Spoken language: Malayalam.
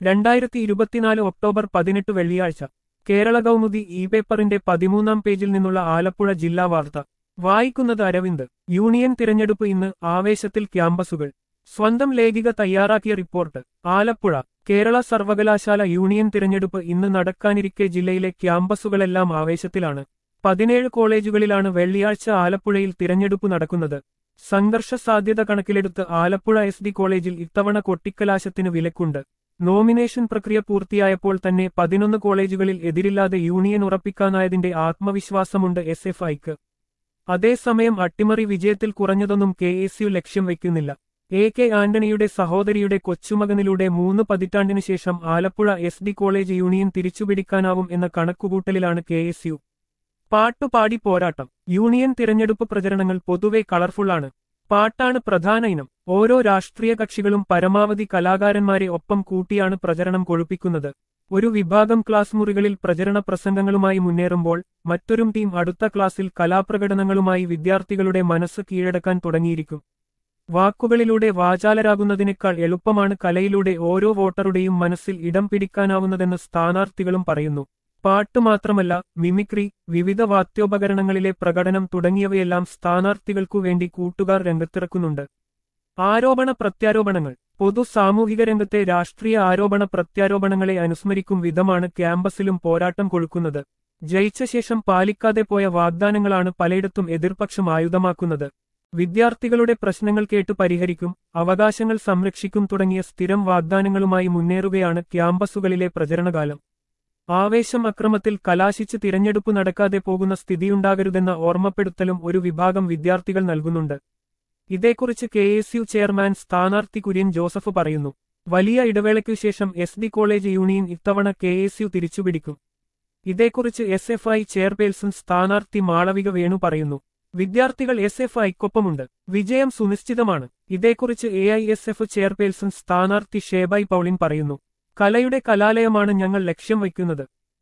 രണ്ടായിരത്തി ഇരുപത്തിനാല് ഒക്ടോബർ പതിനെട്ട് വെള്ളിയാഴ്ച കേരള കൗമുദി ഇ പേപ്പറിന്റെ പതിമൂന്നാം പേജിൽ നിന്നുള്ള ആലപ്പുഴ ജില്ലാ വാർത്ത വായിക്കുന്നത് അരവിന്ദ് യൂണിയൻ തിരഞ്ഞെടുപ്പ് ഇന്ന് ആവേശത്തിൽ ക്യാമ്പസുകൾ സ്വന്തം ലേഖിക തയ്യാറാക്കിയ റിപ്പോർട്ട് ആലപ്പുഴ കേരള സർവകലാശാല യൂണിയൻ തിരഞ്ഞെടുപ്പ് ഇന്ന് നടക്കാനിരിക്കെ ജില്ലയിലെ ക്യാമ്പസുകളെല്ലാം ആവേശത്തിലാണ് പതിനേഴ് കോളേജുകളിലാണ് വെള്ളിയാഴ്ച ആലപ്പുഴയിൽ തിരഞ്ഞെടുപ്പ് നടക്കുന്നത് സംഘർഷ സാധ്യത കണക്കിലെടുത്ത് ആലപ്പുഴ എസ് ഡി കോളേജിൽ ഇത്തവണ കൊട്ടിക്കലാശത്തിന് വിലക്കുണ്ട് നോമിനേഷൻ പ്രക്രിയ പൂർത്തിയായപ്പോൾ തന്നെ പതിനൊന്ന് കോളേജുകളിൽ എതിരില്ലാതെ യൂണിയൻ ഉറപ്പിക്കാനായതിന്റെ ആത്മവിശ്വാസമുണ്ട് എസ് എഫ് ഐക്ക് അതേസമയം അട്ടിമറി വിജയത്തിൽ കുറഞ്ഞതൊന്നും കെ എസ് യു ലക്ഷ്യം വയ്ക്കുന്നില്ല എ കെ ആന്റണിയുടെ സഹോദരിയുടെ കൊച്ചുമകനിലൂടെ മൂന്ന് പതിറ്റാണ്ടിനു ശേഷം Alappuzha S D college union തിരിച്ചുപിടിക്കാനാവും എന്ന കണക്കുകൂട്ടലിലാണ് കെ എസ് യു പാട്ടുപാടി പോരാട്ടം യൂണിയൻ തിരഞ്ഞെടുപ്പ് പ്രചരണങ്ങൾ പൊതുവെ കളർഫുള്ളാണ് പാട്ടാണ് പ്രധാന ഇനം ഓരോ രാഷ്ട്രീയ കക്ഷികളും പരമാവധി കലാകാരന്മാരെ ഒപ്പം കൂട്ടിയാണ് പ്രചരണം കൊഴുപ്പിക്കുന്നത് ഒരു വിഭാഗം ക്ലാസ് മുറികളിൽ പ്രചരണ പ്രസംഗങ്ങളുമായി മുന്നേറുമ്പോൾ മറ്റൊരു ടീം അടുത്ത ക്ലാസ്സിൽ കലാപ്രകടനങ്ങളുമായി വിദ്യാർത്ഥികളുടെ മനസ്സ് കീഴടക്കാൻ തുടങ്ങിയിരിക്കും വാക്കുകളിലൂടെ വാചാലരാകുന്നതിനേക്കാൾ എളുപ്പമാണ് കലയിലൂടെ ഓരോ വോട്ടറുടെയും മനസ്സിൽ ഇടം പിടിക്കാനാവുന്നതെന്ന് സ്ഥാനാർത്ഥികളും പറയുന്നു പാട്ട് മാത്രമല്ല മിമിക്രി വിവിധ വാദ്യോപകരണങ്ങളിലെ പ്രകടനം തുടങ്ങിയവയെല്ലാം സ്ഥാനാർത്ഥികൾക്കു വേണ്ടി കൂട്ടുകാർ രംഗത്തിറക്കുന്നുണ്ട് ആരോപണ പ്രത്യാരോപണങ്ങൾ പൊതു സാമൂഹിക രംഗത്തെ രാഷ്ട്രീയ ആരോപണ പ്രത്യാരോപണങ്ങളെ അനുസ്മരിക്കും വിധമാണ് ക്യാമ്പസിലും പോരാട്ടം കൊഴുക്കുന്നത് ജയിച്ച ശേഷം പാലിക്കാതെ പോയ വാഗ്ദാനങ്ങളാണ് പലയിടത്തും എതിർപക്ഷം ആയുധമാക്കുന്നത് വിദ്യാർത്ഥികളുടെ പ്രശ്നങ്ങൾ കേട്ട് പരിഹരിക്കും അവകാശങ്ങൾ സംരക്ഷിക്കും തുടങ്ങിയ സ്ഥിരം വാഗ്ദാനങ്ങളുമായി മുന്നേറുകയാണ് ക്യാമ്പസുകളിലെ പ്രചരണകാലം ആവേശം അക്രമത്തിൽ കലാശിച്ച് തിരഞ്ഞെടുപ്പ് നടക്കാതെ പോകുന്ന സ്ഥിതിയുണ്ടാകരുതെന്ന ഓർമ്മപ്പെടുത്തലും ഒരു വിഭാഗം വിദ്യാർത്ഥികൾ നൽകുന്നുണ്ട് ഇതേക്കുറിച്ച് കെ എസ് യു ചെയർമാൻ സ്ഥാനാർത്ഥി കുര്യൻ ജോസഫ് പറയുന്നു വലിയ ഇടവേളയ്ക്കു ശേഷം എസ് ഡി കോളേജ് യൂണിയൻ ഇത്തവണ കെ എസ് യു തിരിച്ചുപിടിക്കും ഇതേക്കുറിച്ച് എസ് എഫ് ഐ ചെയർപേഴ്സൺ സ്ഥാനാർത്ഥി മാളവിക വേണു പറയുന്നു വിദ്യാർത്ഥികൾ എസ് എഫ് ഐക്കൊപ്പമുണ്ട് വിജയം സുനിശ്ചിതമാണ് ഇതേക്കുറിച്ച് A I S F chairperson സ്ഥാനാർത്ഥി ഷേബായ് പൗളിൻ പറയുന്നു കലയുടെ കലാലയമാണ് ഞങ്ങൾ ലക്ഷ്യം വയ്ക്കുന്നത്